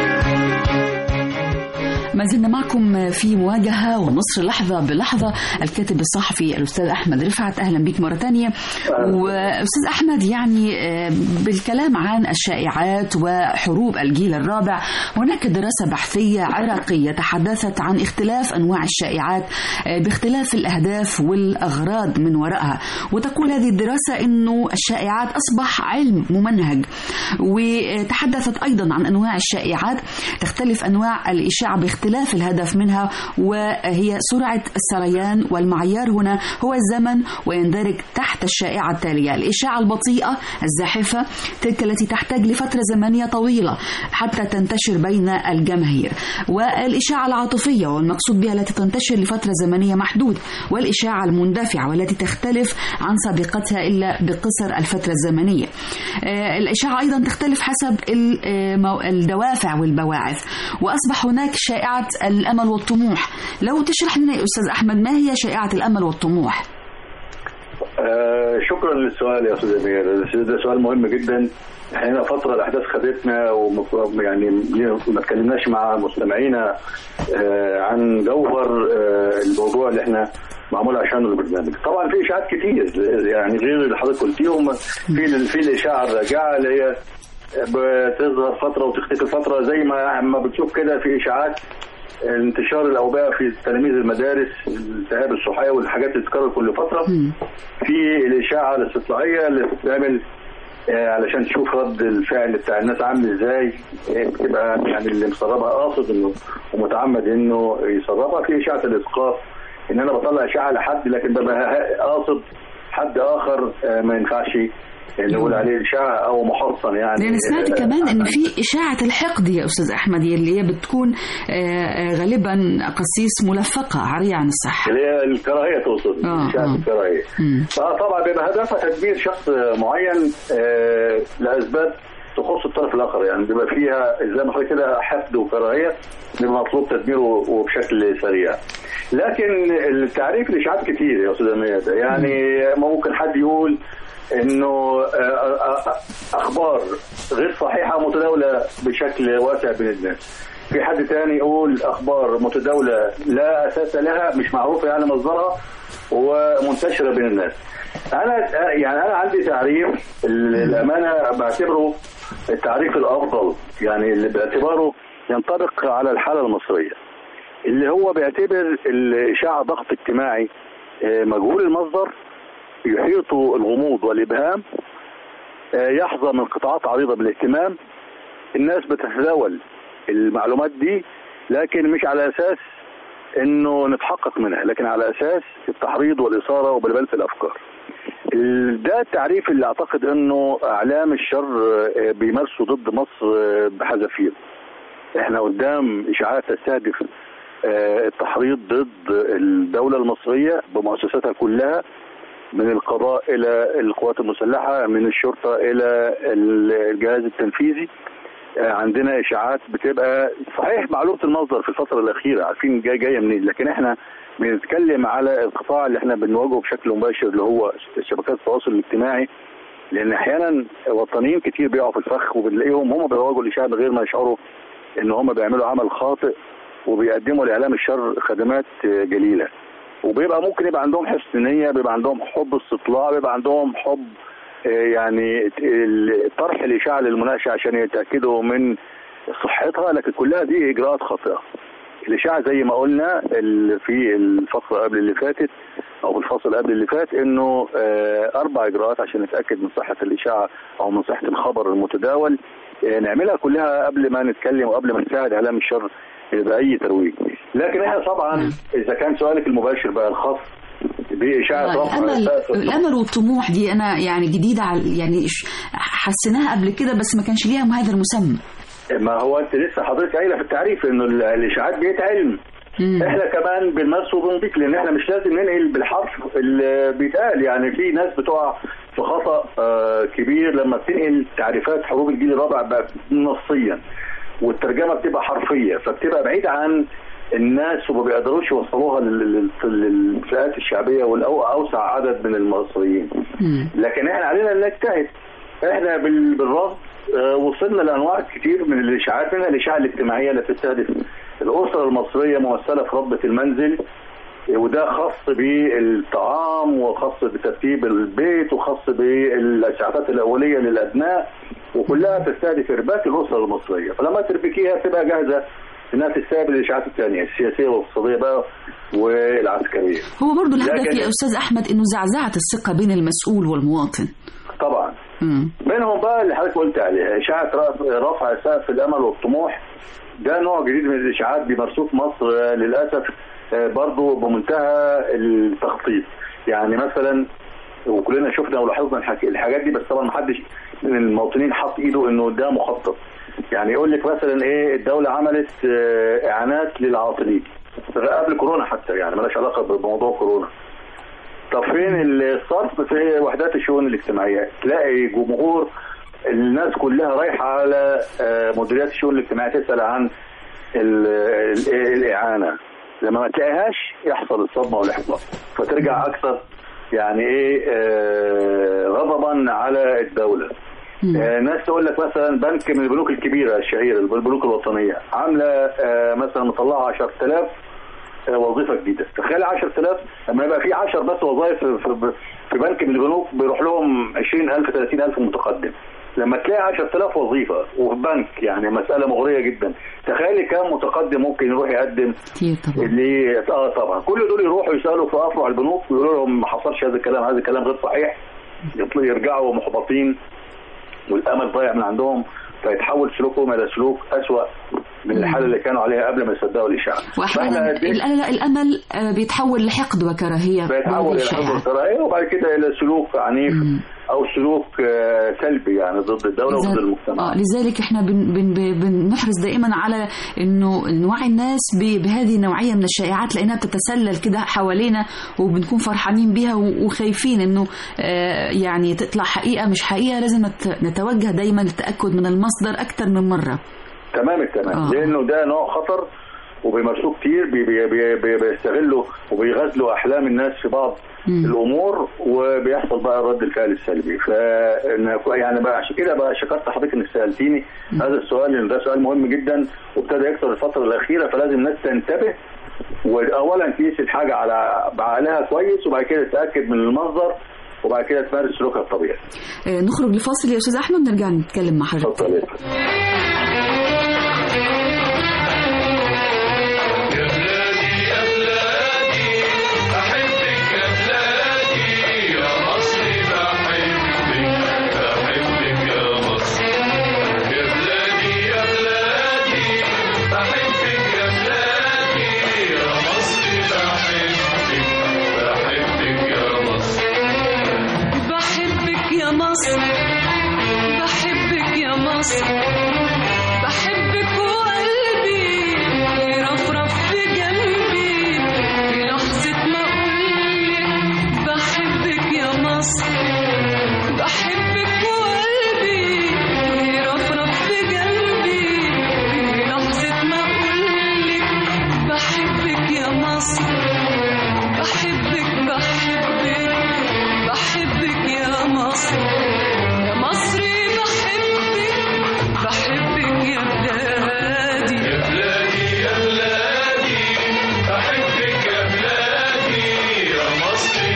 ما زلنا معكم في مواجهة ومصر لحظة بلحظة الكاتب الصحفي الأستاذ أحمد رفعت أهلا بك مرة تانية وأستاذ أحمد يعني آه، بالكلام عن الشائعات وحروب الجيل الرابع هناك دراسة بحثية عراقية تحدثت عن اختلاف أنواع الشائعات آه، باختلاف الأهداف والأغراض من وراءها وتقول هذه الدراسة أنه الشائعات أصبح علم ممنهج وتحدثت أيضا عن أنواع الشائعات تختلف أنواع الإشاعة باختلاف الهدف منها وهي سرعة السريان والمعيار هنا هو الزمن ويندرج تحت الشائعة التالية الإشاعة البطيئة الزاحفة تلك التي تحتاج لفترة زمنية طويلة حتى تنتشر بين الجماهير والإشاعة العاطفية والمقصود بها التي تنتشر لفترة زمنية محدود والإشاعة المندفعة والتي تختلف عن سابقتها إلا بقصر الفترة الزمنية آه، الإشاعة أيضا تختلف حسب المو- الدوافع والبواعث وأصبح هناك شائعة الأمل والطموح لو تشرح لنا يا أستاذ أحمد ما هي شائعة الأمل والطموح آه شكرا للسؤال يا استاذ امير ده سؤال مهم جدا احنا فتره الاحداث خدتنا وم- يعني ما اتكلمناش مع مستمعينا آه عن جوهر آه الموضوع اللي احنا معمول عشانه البرنامج طبعا في اشاعات كتير يعني غير اللي حضرتك قلتيهم في في الاشاعه الراجعه اللي هي بتظهر فتره وتختفي فتره زي ما ما بتشوف كده في اشاعات انتشار الاوبئه في تلاميذ المدارس التهاب الصحيه والحاجات اللي بتتكرر كل فتره في الاشاعه الاستطلاعيه اللي بتتعمل آه، علشان تشوف رد الفعل بتاع الناس عامل ازاي آه، بتبقى يعني اللي مسربها قاصد انه ومتعمد انه يسربها في اشاعه الاسقاط ان انا بطلع اشاعه لحد لكن ببقى ها- قاصد حد اخر آه، ما ينفعش اللي نقول عليه اشاعه او محصن يعني لأن سمعت آه، كمان إن في إشاعة الحقد يا أستاذ أحمد اللي هي بتكون آه، آه، غالبا قصيص ملفقة عارية عن الصحة اللي هي الكراهيه تقصد آه، اشاعه آه. الكراهيه مم. اه طبعا بيبقى هدفها تدمير شخص معين آه لاسباب تخص الطرف الاخر يعني بيبقى فيها زي ما حضرتك كده حقد وكراهيه بيبقى مطلوب تدميره وبشكل سريع. لكن التعريف الاشاعات كتير يا استاذ ميادة يعني ممكن حد يقول انه آه، آه، اخبار غير صحيحه متداوله بشكل واسع بين الناس. في حد تاني يقول اخبار متداوله لا اساس لها مش معروفه يعني مصدرها ومنتشره بين الناس. انا يعني انا عندي تعريف الامانه بعتبره التعريف الافضل يعني اللي باعتباره ينطبق على الحاله المصريه. اللي هو بيعتبر الاشاعه ضغط اجتماعي آه، مجهول المصدر يحيط الغموض والابهام آه، يحظى من قطاعات عريضه بالاهتمام الناس بتتداول المعلومات دي لكن مش على اساس انه نتحقق منها لكن على اساس التحريض والاثاره وبلبله الافكار. ال- ده التعريف اللي اعتقد انه اعلام الشر آه، بيمارسوا ضد مصر آه، بحذافير. احنا قدام اشاعات تستهدف آه، التحريض ضد الدوله المصريه بمؤسساتها كلها من القضاء الى القوات المسلحه من الشرطه الى الجهاز التنفيذي آه، عندنا اشاعات بتبقى صحيح معلومه المصدر في الفتره الاخيره عارفين جاي جايه منين لكن احنا بنتكلم على القطاع اللي احنا بنواجهه بشكل مباشر اللي هو شبكات التواصل الاجتماعي لان احيانا وطنيين كتير بيقعوا في الفخ وبنلاقيهم هم بيواجهوا الاشاعه من غير ما يشعروا ان هم بيعملوا عمل خاطئ وبيقدموا لاعلام الشر خدمات آه، جليله وبيبقى ممكن يبقى عندهم حسن نيه بيبقى عندهم حب استطلاع بيبقى عندهم حب آه، يعني ال- طرح الاشاعه للمناقشه عشان يتاكدوا من صحتها لكن كلها دي اجراءات خاطئه. الاشاعه زي ما قلنا ال- في الفقره قبل اللي فاتت او في الفصل قبل اللي فات انه آه، اربع اجراءات عشان نتاكد من صحه الاشاعه او من صحه الخبر المتداول آه، نعملها كلها قبل ما نتكلم وقبل ما نساعد اعلام الشر باي ترويج. لكن احنا طبعا اذا كان سؤالك المباشر بقى الخاص باشاعه رفع الامل سقف الامل والطموح دي انا يعني جديده على يعني ش- حسيناها قبل كده بس ما كانش ليها هذا المسمى ما هو انت لسه حضرتك قايله في التعريف انه ال- الاشاعات بيت علم احنا كمان بنمارس وبنضيف لان احنا مش لازم ننقل بالحرف اللي بيتقال يعني في ناس بتقع في خطا آه، كبير لما بتنقل تعريفات حروب الجيل الرابع بقى نصيا والترجمه بتبقى حرفيه فبتبقى بعيده عن الناس وما بيقدروش يوصلوها لل- لل- للفئات الشعبيه والاوسع عدد من المصريين لكن احنا علينا نجتهد احنا بال- بالرصد آه، وصلنا لانواع كتير من الاشاعات منها الاشاعه الاجتماعيه اللي بتستهدف الاسره المصريه ممثله في ربه المنزل آه، وده خاص بالطعام وخاص بترتيب البيت وخاص بالاسعافات الاوليه للابناء وكلها تستهدف ارباك الاسره المصريه فلما تربكيها تبقى جاهزه انها تستقبل الاشاعات الثانيه السياسيه والاقتصاديه بقى والعسكريه هو برضو الهدف لكن- يا استاذ احمد انه زعزعه الثقه بين المسؤول والمواطن طبعا منهم بقى اللي حضرتك قلت عليه اشاعه رف- رفع سقف الامل والطموح ده نوع جديد من الاشاعات بيمارسوه في مصر آه، للاسف آه، برضو بمنتهى التخطيط يعني مثلا وكلنا شفنا ولاحظنا الحك- الحاجات دي بس طبعا ما حدش من المواطنين حط ايده انه ده مخطط يعني يقول لك مثلا ايه الدوله عملت آه، اعانات للعاطلين قبل كورونا حتى يعني مالهاش علاقه بموضوع كورونا طب فين الصرف في وحدات الشؤون الاجتماعيه تلاقي جمهور الناس كلها رايحه على آه، مديريات الشؤون الاجتماعيه تسال عن ال- ال- الاعانه لما ما تلاقيهاش يحصل الصدمه والاحباط فترجع اكثر يعني ايه آه، غضبا على الدوله آه، ناس تقول لك مثلا بنك من البنوك الكبيره الشهيره البنوك الوطنيه عامله آه، مثلا مطلعه 10000 آه، وظيفه جديده تخيل 10000 لما يبقى في 10 بس وظائف في- في في بنك من البنوك بيروح لهم 20000 30000 متقدم لما تلاقي 10000 وظيفه وفي بنك يعني مساله مغريه جدا تخيلي كم متقدم ممكن يروح يقدم كتير طبعا اللي اه طبعا كل دول يروحوا يسالوا في افرع البنوك ويقولوا لهم ما حصلش هذا الكلام هذا الكلام غير صحيح يطلعوا يرجعوا محبطين والامل ضايع من عندهم فيتحول سلوكهم الى سلوك اسوأ من الحاله اللي كانوا عليها قبل ما يصدقوا الاشاعه واحيانا فإحنا دي- الأ- الامل آه، بيتحول لحقد وكراهيه بيتحول بعد الى الشائعات. حب الكراهيه وبعد كده الى سلوك عنيف او سلوك آه، سلبي يعني ضد الدوله وضد لذلك- المجتمع اه لذلك احنا بن بن بنحرص دائما على انه نوعي الناس ب- بهذه النوعيه من الشائعات لانها بتتسلل كده حوالينا وبنكون فرحانين بيها و- وخايفين انه آه يعني تطلع حقيقه مش حقيقه لازم نت- نتوجه دايما للتاكد من المصدر اكثر من مره تمام التمام آه. لانه ده نوع خطر وبيمارسوه كتير بي بي بي بي بيستغلوا وبيغزلوا احلام الناس في بعض الامور وبيحصل بقى رد الفعل السلبي ف يعني بقى عشان كده بقى شكرت حضرتك انك سالتيني هذا السؤال لان ده سؤال مهم جدا وابتدى يكثر الفتره الاخيره فلازم الناس تنتبه واولا تقيس الحاجه على بعقلها كويس وبعد كده تتاكد من المصدر وبعد كده تمارس سلوكها الطبيعي. آه نخرج لفاصل يا استاذ احمد نرجع نتكلم مع حضرتك اتفضل بحبك يا مصر بحبك يا مصر بحبك وقلبي يرفرف في جنبي في لحظة ما أقولك بحبك يا مصر بحبك وقلبي يرفرف في جنبي في لحظة ما أقولك بحبك يا مصر بحبك بحبك بحبك يا مصر يا مصري بحبك بحبك يا بلادي يا بلادي يا بلادي بحبك يا بلادي يا مصري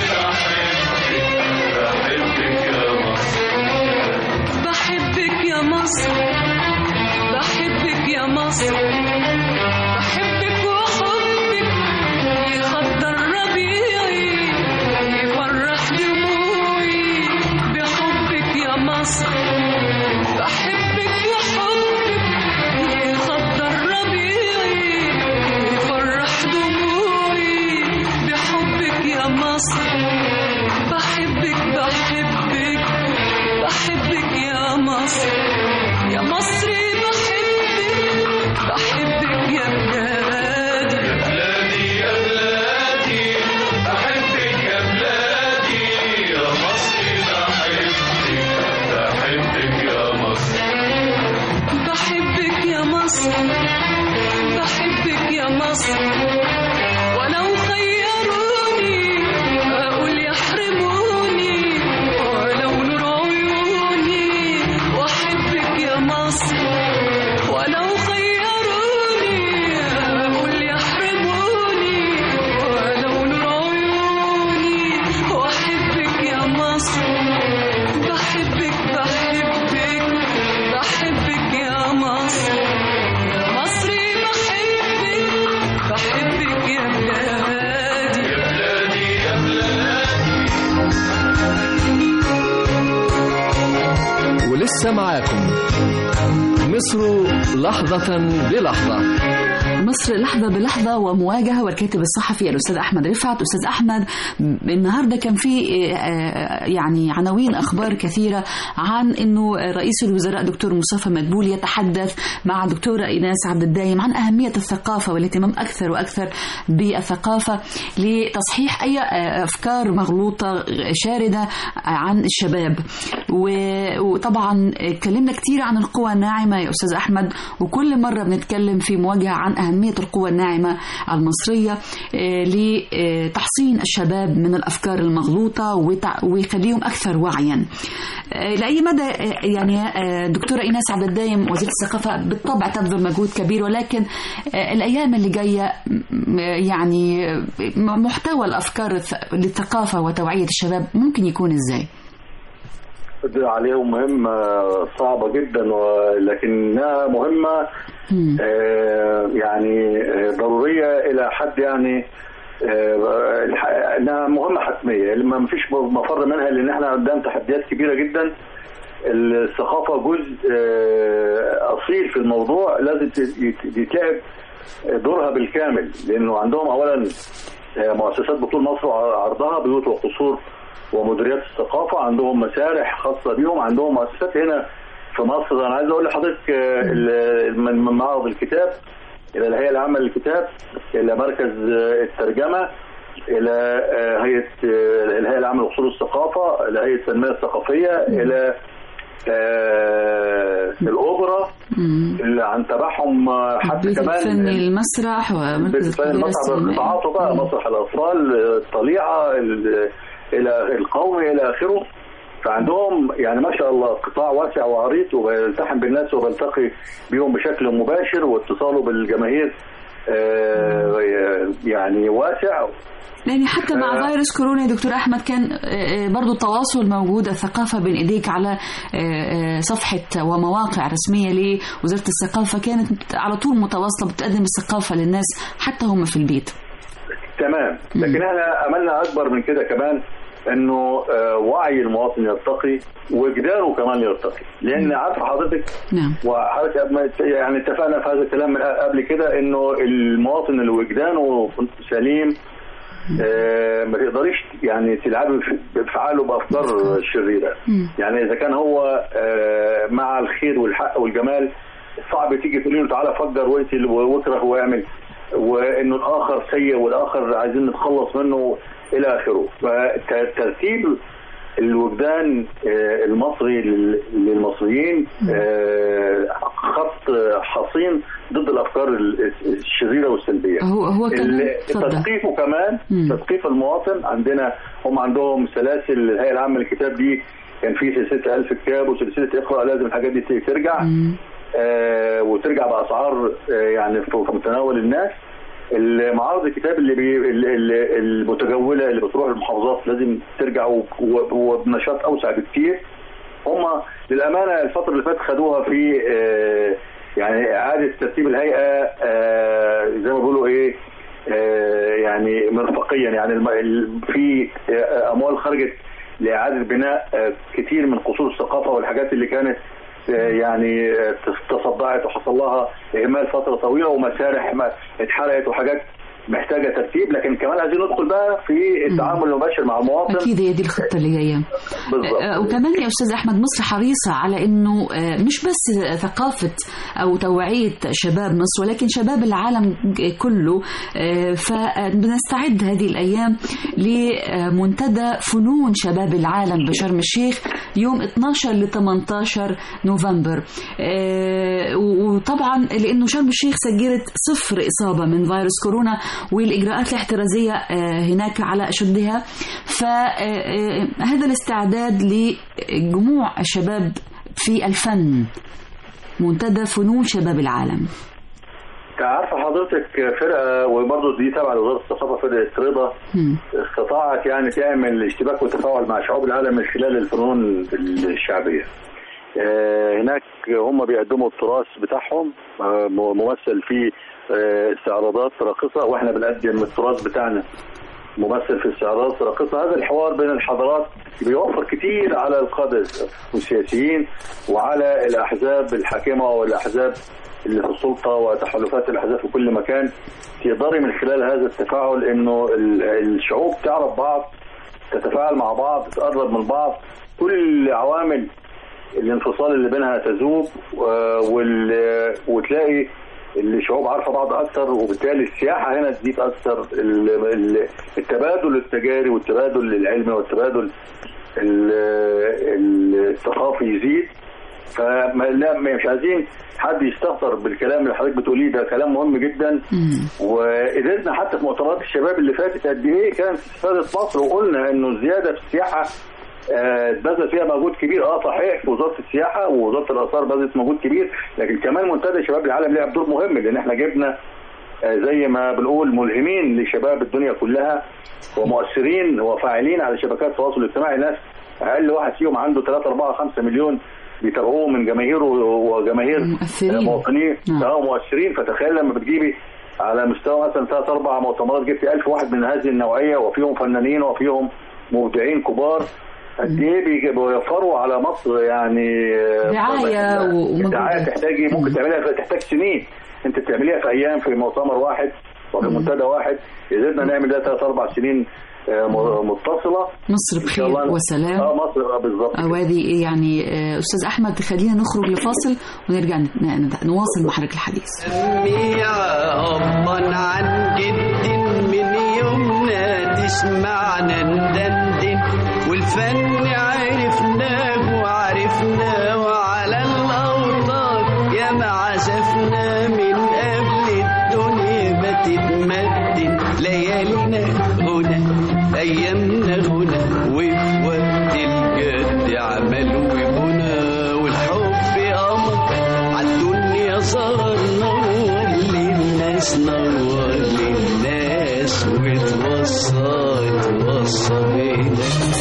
بحبك بحبك يا مصر بحبك يا مصر بحبك يا مصر بحبك وحبك يخضر ربيعي يفرح دموعي بحبك يا مصر بحبك وحبك يخضر ربيعي يفرح دموعي بحبك يا مصر ولسه معاكم مصر لحظة بلحظة مصر لحظة بلحظة ومواجهة والكاتب الصحفي الأستاذ أحمد رفعت أستاذ أحمد النهاردة كان في آه، يعني عناوين أخبار كثيرة عن أنه رئيس الوزراء دكتور مصطفى مدبول يتحدث مع دكتورة إيناس عبد الدايم عن أهمية الثقافة والاهتمام أكثر وأكثر بالثقافة لتصحيح أي آه، أفكار مغلوطة شاردة عن الشباب و- وطبعا اتكلمنا كتير عن القوى الناعمة يا أستاذ أحمد وكل مرة بنتكلم في مواجهة عن أهمية القوى الناعمة المصرية آه، لتحصين الشباب من الأفكار المغلوطة وتع- ويخليهم أكثر وعيا آه، لأي مدى آه، يعني آه، دكتورة إيناس عبد الدايم وزيرة الثقافة بالطبع تبذل مجهود كبير ولكن آه، الأيام اللي جاية م- يعني آه، محتوى الأفكار الث- للثقافة وتوعية الشباب ممكن يكون إزاي؟ قدر عليهم مهمة صعبة جدا ولكنها مهمة آه، يعني آه، ضرورية إلى حد يعني آه، الح- انها مهمه حتميه ما مفيش مفر منها لان احنا قدام تحديات كبيره جدا الثقافه جزء آه، اصيل في الموضوع لازم يت- يتلعب دورها بالكامل لانه عندهم اولا آه، مؤسسات بطول مصر وعرضها بيوت وقصور ومديريات الثقافه عندهم مسارح خاصه بيهم عندهم مؤسسات هنا في مصر انا عايز اقول لحضرتك آه، ال- من من معرض الكتاب الى الهيئه العامه للكتاب الى مركز آه، الترجمه الى آه، هيئه آه، الهيئه العامه لاصول الثقافه الى هيئه التنميه الثقافيه الى آه، الاوبرا اللي عن تبعهم آه، حتى البيت كمان الفني المسرح ومركز بالفعل القاهرة مسرح السينمائي. قطاعاته بقى مسرح الاطفال الطليعه ال- الى القومي الى اخره فعندهم يعني ما شاء الله قطاع واسع وعريض وبيلتحم بالناس وبلتقي بيهم بشكل مباشر واتصاله بالجماهير آه، يعني واسع يعني حتى مع آه. فيروس كورونا يا دكتور احمد كان آه، آه، برضو التواصل موجود الثقافه بين ايديك على آه، آه، صفحه ومواقع رسميه لوزاره الثقافه كانت على طول متواصله بتقدم الثقافه للناس حتى هم في البيت تمام لكن احنا املنا اكبر من كده كمان انه آه، وعي المواطن يرتقي وجدانه كمان يرتقي لان عارفه حضرتك نعم وحضرتك قبل ما- يعني اتفقنا في هذا الكلام من قبل كده انه المواطن اللي وجدانه سليم آه، ما تقدريش يعني تلعبي في- بافعاله بافكار شريره يعني اذا كان هو آه، مع الخير والحق والجمال صعب تيجي تقولي له تعالى فجر واقتل واكره واعمل وانه الاخر سيء والاخر عايزين نتخلص منه الى اخره فترتيب الوجدان آه، المصري لل- للمصريين آه، خط حصين ضد الافكار ال- الشريره والسلبيه هو هو كان ال- اتفضل. تثقيفه كمان تثقيف المواطن عندنا هم عندهم سلاسل الهيئه العامه للكتاب دي كان في سلسله ألف كتاب وسلسله اقرا لازم الحاجات دي ترجع آه وترجع باسعار آه يعني في في متناول الناس المعارض الكتاب اللي بي ال- ال- المتجوله اللي بتروح المحافظات لازم ترجع و- و- وبنشاط اوسع بكتير هم للامانه الفتره اللي فاتت خدوها في آه يعني اعاده ترتيب الهيئه آه زي ما بيقولوا ايه آه يعني مرفقيا يعني الم- ال- في آه اموال خرجت لاعاده بناء آه كتير من قصور الثقافه والحاجات اللي كانت آه يعني آه تصدعت وحصل لها اهمال فتره طويله ومسارح ما- اتحرقت وحاجات محتاجه ترتيب لكن كمان عايزين ندخل بقى في التعامل المباشر مع المواطن اكيد هي دي الخطه اللي جايه بالظبط آه، وكمان يا استاذ احمد مصر حريصه على انه آه، مش بس ثقافه او توعيه شباب مصر ولكن شباب العالم ج- كله آه، فبنستعد هذه الايام لمنتدى فنون شباب العالم بشرم الشيخ يوم 12 ل 18 نوفمبر آه، وطبعا لانه شرم الشيخ سجلت صفر اصابه من فيروس كورونا والاجراءات الاحترازيه آه، هناك على اشدها فهذا الاستعداد لجموع الشباب في الفن منتدى فنون شباب العالم عارفه حضرتك فرقه وبرضه دي تابعه لوزاره الثقافه فرقه رضا استطاعت يعني تعمل اشتباك وتفاعل مع شعوب العالم من خلال الفنون الشعبيه. آه، هناك هم بيقدموا التراث بتاعهم آه، ممثل في آه، استعراضات راقصه واحنا بنقدم التراث بتاعنا ممثل في استعراضات راقصه هذا الحوار بين الحضارات بيوفر كتير على القادة والسياسيين وعلى الأحزاب الحاكمة والأحزاب اللي في السلطة وتحالفات الأحزاب في كل مكان تقدري من خلال هذا التفاعل إنه ال- الشعوب تعرف بعض تتفاعل مع بعض تقرب من بعض كل عوامل الانفصال اللي بينها تذوب و- وال- وتلاقي الشعوب عارفه بعض اكثر وبالتالي السياحه هنا تزيد اكثر ال- ال- التبادل التجاري والتبادل العلمي والتبادل ال- ال- الثقافي يزيد فما لا مش عايزين حد يستهتر بالكلام اللي حضرتك بتقوليه ده كلام مهم جدا وقدرنا حتى في مؤتمرات الشباب اللي فاتت قد ايه كانت استفادت مصر وقلنا انه الزياده في السياحه آه، بذل فيها مجهود كبير اه صحيح في وزاره السياحه ووزاره الاثار بذلت مجهود كبير لكن كمان منتدى شباب العالم لعب دور مهم لان احنا جبنا آه، زي ما بنقول ملهمين لشباب الدنيا كلها ومؤثرين وفاعلين على شبكات التواصل الاجتماعي ناس اقل واحد فيهم عنده 3 4 5 مليون بيتابعوه من جماهيره وجماهير مؤثرين. آه، مواطنين نعم. اه مؤثرين فتخيل لما بتجيبي على مستوى مثلا ثلاث اربع مؤتمرات جبت 1000 واحد من هذه النوعيه وفيهم فنانين وفيهم مبدعين كبار قد ايه بيجي- بيوفروا على مصر يعني آه، دعاية ومجهود. دعايه تحتاجي ممكن تعملها في- تحتاج سنين انت بتعمليها في ايام في مؤتمر واحد وفي منتدى واحد قدرنا نعمل ده ثلاث اربع سنين آه، م- متصله مصر إن شاء بخير الله. وسلام اه مصر آه، بالظبط أو هذه يعني آه، أستاذ أحمد خلينا نخرج لفاصل ونرجع ن- ن- نواصل محرك الحديث سميع أبا عن جد من يومنا تسمعنا ندندن والفن عرفناه وعرفناه وعلى الأوطان يا ما عزفنا من قبل الدنيا ما تتمدن ليالينا هنا أيامنا هنا وفي وقت الجد عمل وبنا والحب أمر عالدنيا صار نور للناس نور للناس وتوصل توصل إليك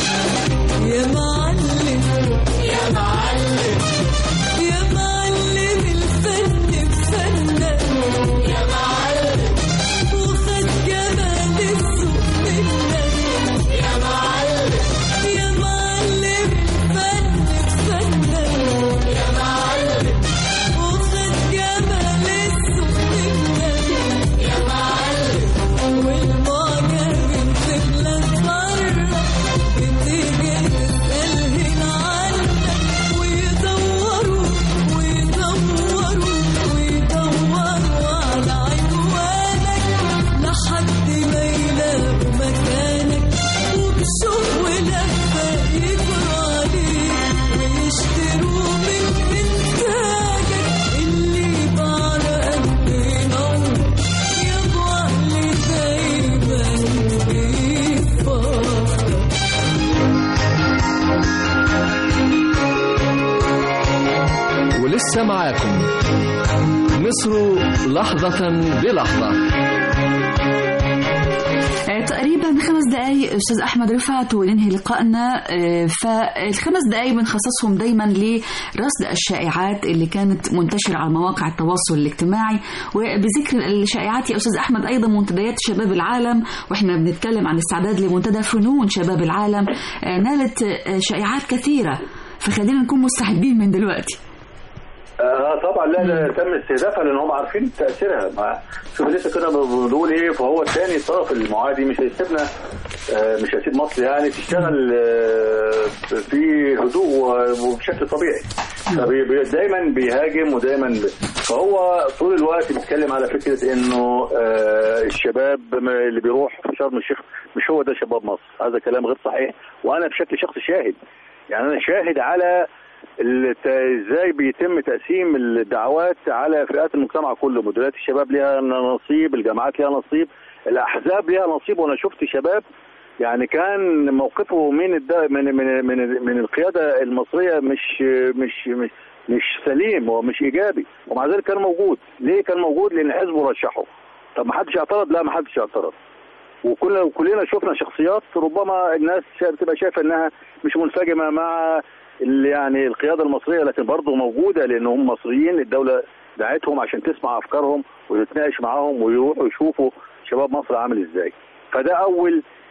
يا معلم يا معلم يا معلم الفن بفنك يا معلم وخد جمال الذوق منك يا معلم يا معلم الفن بفنك يا معلم وخد جمال الذوق منك يا معلم والمعجب في بلاد بره بتيجي تسأل هنا عنك ويدوروا ويدوروا ويدوروا على عنوانك لحد ما يلاقوا مكانك وبشوق ولفة يجروا عليك ويشتروا من إنتاجك اللي بعرق بينور يبقى اللي دايما بيفكر ولسه معاكم مصر لحظة بلحظة آه، تقريبا خمس دقايق استاذ احمد رفعت وننهي لقائنا آه، فالخمس دقايق بنخصصهم دايما لرصد الشائعات اللي كانت منتشره على مواقع التواصل الاجتماعي وبذكر الشائعات يا استاذ احمد ايضا منتديات شباب العالم واحنا بنتكلم عن استعداد لمنتدى فنون شباب العالم آه، نالت آه، شائعات كثيره فخلينا نكون مستعدين من دلوقتي اه طبعا لا لا تم استهدافها لان هم عارفين تاثيرها ما شوف لسه كنا بنقول ايه فهو الثاني الطرف المعادي مش هيسيبنا آه مش هيسيب مصر يعني تشتغل آه في هدوء و- وبشكل طبيعي فبي- بي- دايما بيهاجم ودايما ب- فهو طول الوقت بيتكلم على فكره انه آه الشباب م- اللي بيروح في شرم الشيخ مش هو ده شباب مصر هذا كلام غير صحيح وانا بشكل شخصي شاهد يعني انا شاهد على الت- ازاي بيتم تقسيم الدعوات على فئات المجتمع كله مديريات الشباب ليها نصيب الجامعات ليها نصيب الاحزاب ليها نصيب وانا شفت شباب يعني كان موقفه من الد... من من من من القياده المصريه مش مش مش مش سليم ومش ايجابي ومع ذلك كان موجود ليه كان موجود لان حزبه رشحه طب ما حدش اعترض لا ما حدش اعترض وكلنا وكلنا شفنا شخصيات ربما الناس شا- بتبقى شايفه انها مش منسجمه مع ال- يعني القياده المصريه لكن برضه موجوده لانهم مصريين الدوله دعتهم عشان تسمع افكارهم وتتناقش معاهم ويروحوا يشوفوا شباب مصر عامل ازاي فده اول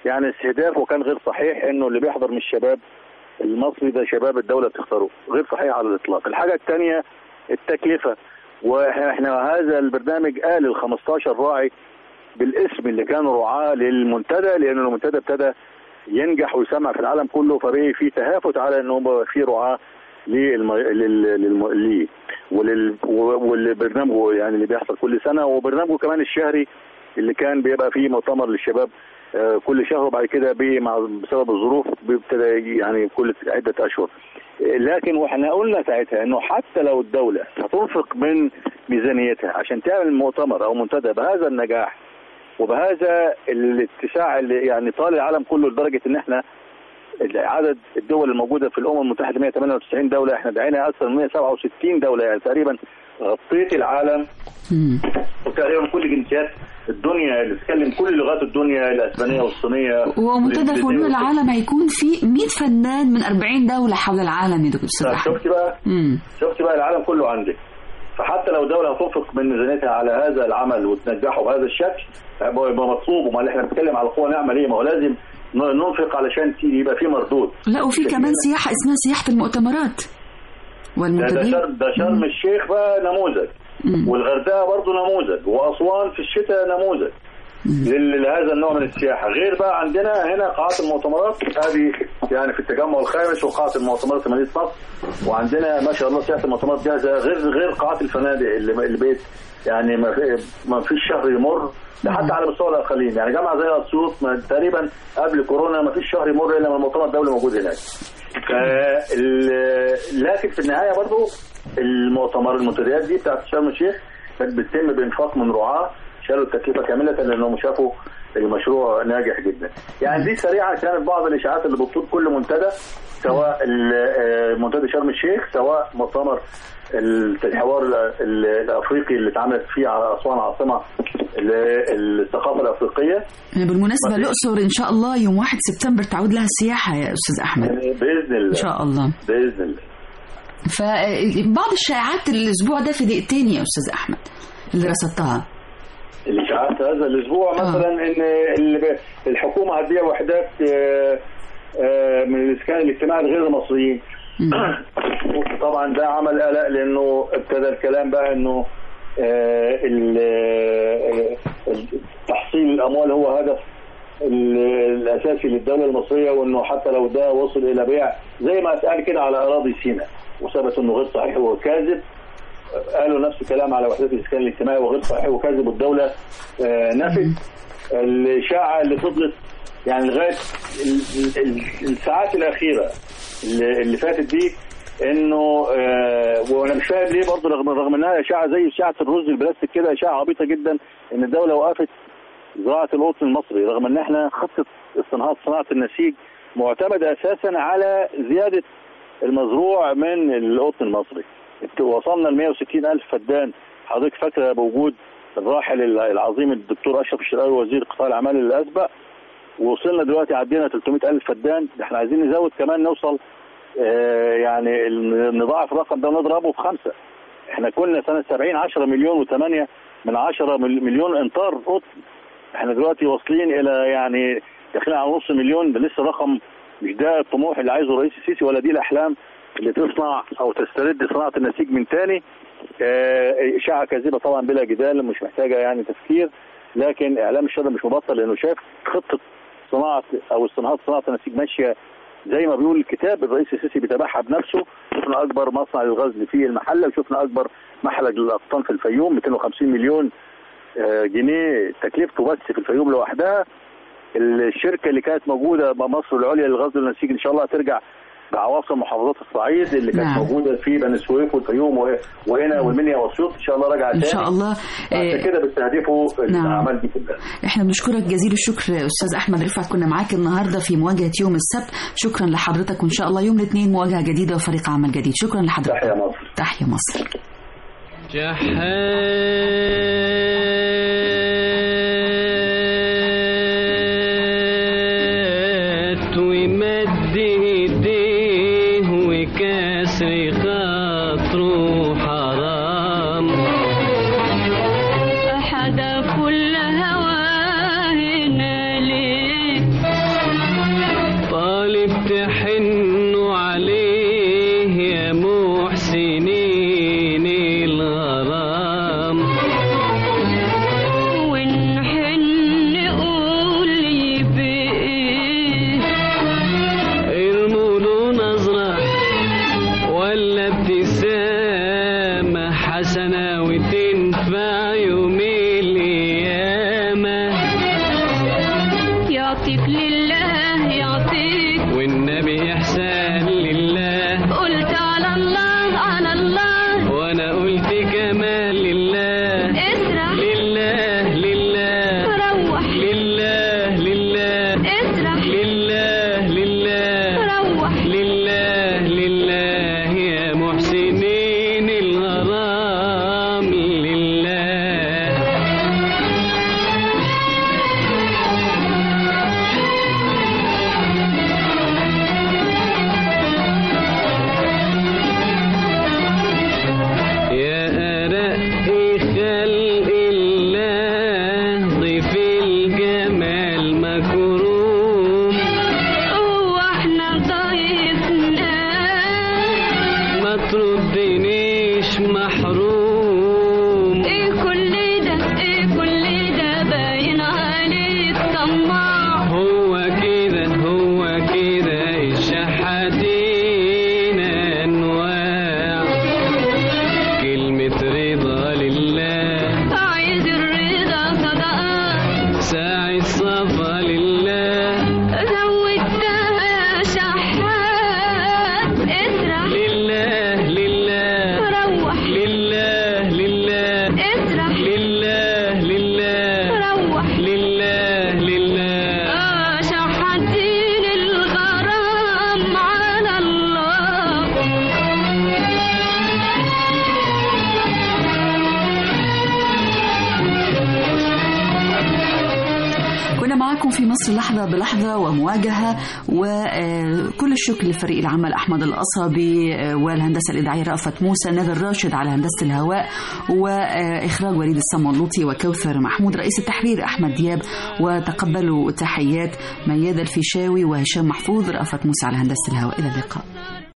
يعني استهداف وكان غير صحيح انه اللي بيحضر من الشباب المصري ده شباب الدوله بتختاره غير صحيح على الاطلاق الحاجه الثانيه التكلفه واحنا هذا البرنامج قال ال 15 راعي بالاسم اللي كانوا رعاه للمنتدى لان المنتدى ابتدى ينجح ويسمع في العالم كله فبقي في تهافت على ان هو في رعاه للم... لل... للم... ليه ولل... والبرنامج يعني اللي بيحصل كل سنه وبرنامجه كمان الشهري اللي كان بيبقى فيه مؤتمر للشباب آه، كل شهر وبعد كده بي- مع بسبب الظروف بيبتدى يعني كل عده اشهر آه، لكن واحنا قلنا ساعتها انه حتى لو الدوله هتنفق من ميزانيتها عشان تعمل مؤتمر او منتدى بهذا النجاح وبهذا الاتساع اللي يعني طال العالم كله لدرجه ان احنا عدد الدول الموجوده في الامم المتحده 198 دوله احنا دعينا اكثر من 167 دوله يعني تقريبا غطيت العالم وتقريبا كل جنسيات الدنيا اللي بتتكلم كل لغات الدنيا الاسبانيه والصينيه ومنتدى فنون والإنجليزية. العالم هيكون فيه 100 فنان من 40 دولة حول العالم يا دكتور أستاذ طب أحمد شفتي بقى مم. شفتي بقى العالم كله عندك فحتى لو دولة هتنفق من ميزانيتها على هذا العمل وتنجحه بهذا الشكل يبقى يبقى مطلوب امال احنا بنتكلم على قوة نعمل ايه ما هو لازم ن- ننفق علشان ت- يبقى في مردود لا وفي كمان سياحة اسمها سياحة المؤتمرات ده, ده, والمنتدين شرم, ده شرم الشيخ بقى نموذج مم. والغردقه برضه نموذج واسوان في الشتاء نموذج لل- لهذا النوع من السياحه غير بقى عندنا هنا قاعات المؤتمرات هذه يعني في التجمع الخامس وقاعه المؤتمرات في مدينه نصر وعندنا ما شاء الله سياحه المؤتمرات جاهزه غير غير قاعات الفنادق اللي اللي بيت يعني ما في ما فيش شهر يمر ده حتى على مستوى الاقاليم يعني جامعه زي اسيوط ما- تقريبا قبل كورونا ما فيش شهر يمر الا ما المؤتمر الدولي موجود هناك فال- لكن في النهايه برضو المؤتمر المنتديات دي بتاعت شرم الشيخ كانت بتتم بانفاق من رعاه شالوا التكلفه كامله لانهم شافوا المشروع ناجح جدا. يعني دي سريعا كانت بعض الاشاعات اللي بتطول كل منتدى سواء ال- آه، منتدى شرم الشيخ سواء مؤتمر ال- الحوار ال- ال- الافريقي اللي اتعملت فيه على اسوان عاصمه ال- الثقافه الافريقيه بالمناسبة ما فيش. الأقصر إن شاء الله يوم 1 سبتمبر تعود لها السياحة يا أستاذ أحمد باذن الله إن شاء الله باذن الله فبعض الشائعات الأسبوع ده في دقيقتين يا أستاذ أحمد اللي رصدتها الاشاعات هذا الاسبوع مثلا ان اللي ب- الحكومه هتبيع وحدات آه، آه، من الاسكان الاجتماعي لغير المصريين طبعا ده عمل قلق لانه ابتدى الكلام بقى انه آه، ال- آه، تحصيل الاموال هو هدف ال- الاساسي للدوله المصريه وانه حتى لو ده وصل الى بيع زي ما اتقال كده على اراضي سيناء وثبت انه غير صحيح وكاذب قالوا نفس الكلام على وحدات الاسكان الاجتماعي وغير صحيح وكاذب والدوله آه، نفت الاشاعه اللي فضلت يعني لغايه ال- ال- الساعات الاخيره اللي اللي فاتت دي انه آه وانا مش فاهم ليه برضه رغم رغم انها اشاعه زي اشاعه الرز البلاستيك كده اشاعه عبيطه جدا ان الدوله وقفت زراعه القطن المصري رغم ان احنا خطه استنهاض صناعه النسيج معتمده اساسا على زياده المزروع من القطن المصري وصلنا ل 160 الف فدان حضرتك فاكره بوجود الراحل العظيم الدكتور اشرف الشرقاوي وزير قطاع الاعمال اللي اسبق ووصلنا دلوقتي عدينا 300 الف فدان ده احنا عايزين نزود كمان نوصل آه يعني ال- نضاعف الرقم ده ونضربه في خمسه احنا كنا سنه 70 10 مليون و8 من 10 مل- مليون امتار قطن احنا دلوقتي واصلين الى يعني داخلين على نص مليون ده لسه رقم مش ده الطموح اللي عايزه الرئيس السيسي ولا دي الاحلام اللي تصنع او تسترد صناعه النسيج من تاني آه، اشاعه كاذبه طبعا بلا جدال مش محتاجه يعني تفكير لكن اعلام الشر مش مبطل لانه شاف خطه صناعه او استنهاض صناعه النسيج ماشيه زي ما بيقول الكتاب الرئيس السيسي بيتابعها بنفسه شفنا اكبر مصنع للغزل في المحله وشفنا اكبر محلج للاقطان في الفيوم 250 مليون آه، جنيه تكلفته بس في الفيوم لوحدها الشركه اللي كانت موجوده بمصر العليا للغزل والنسيج ان شاء الله هترجع بعواصم محافظات الصعيد اللي كانت نعم. موجوده في بني سويف والفيوم و- وهنا والمنيا واسيوط ان شاء الله راجعه إن تاني شاء الله عشان كده بيستهدفوا نعم. الاعمال دي كلها احنا بنشكرك جزيل الشكر استاذ احمد رفعت كنا معاك النهارده في مواجهه يوم السبت شكرا لحضرتك وان شاء الله يوم الاثنين مواجهه جديده وفريق عمل جديد شكرا لحضرتك تحيا مصر تحيا مصر جحات ومد ايديه وكسر خاطره حرام حدا كل هواه ليه كمان لله قلت على الله على الله وانا قلت كمان لله اسرح لله لله روح لله لله اسرح لله لله روح لله لله يا محسنين الغرام لله يا أرق خلق الله ضيف الجمال مكروم هو احنا ضيفنا ما تردنيش محروم ايه كل ده ايه كل ده باين عليك طماع هو كده هو كده الشحاتين انواع كلمة رضا لله عايز الرضا صدقات ساعة صفا لله زودتها شحات اسرح لله لله روح لله لله اسرح لله لله روح لله لله آه شحاتين الغرام على الله كنا معاكم في مصر لحظة بلحظة ومواجهة وكل الشكر لفريق العمل أحمد القصبي آه، والهندسة الإذاعية رأفت موسى نادر راشد على هندسة الهواء وإخراج وليد الصملوطي وكوثر محمود رئيس التحرير أحمد دياب وتقبلوا تحيات ميادة الفيشاوي وهشام محفوظ رأفت موسى على هندسة الهواء إلى اللقاء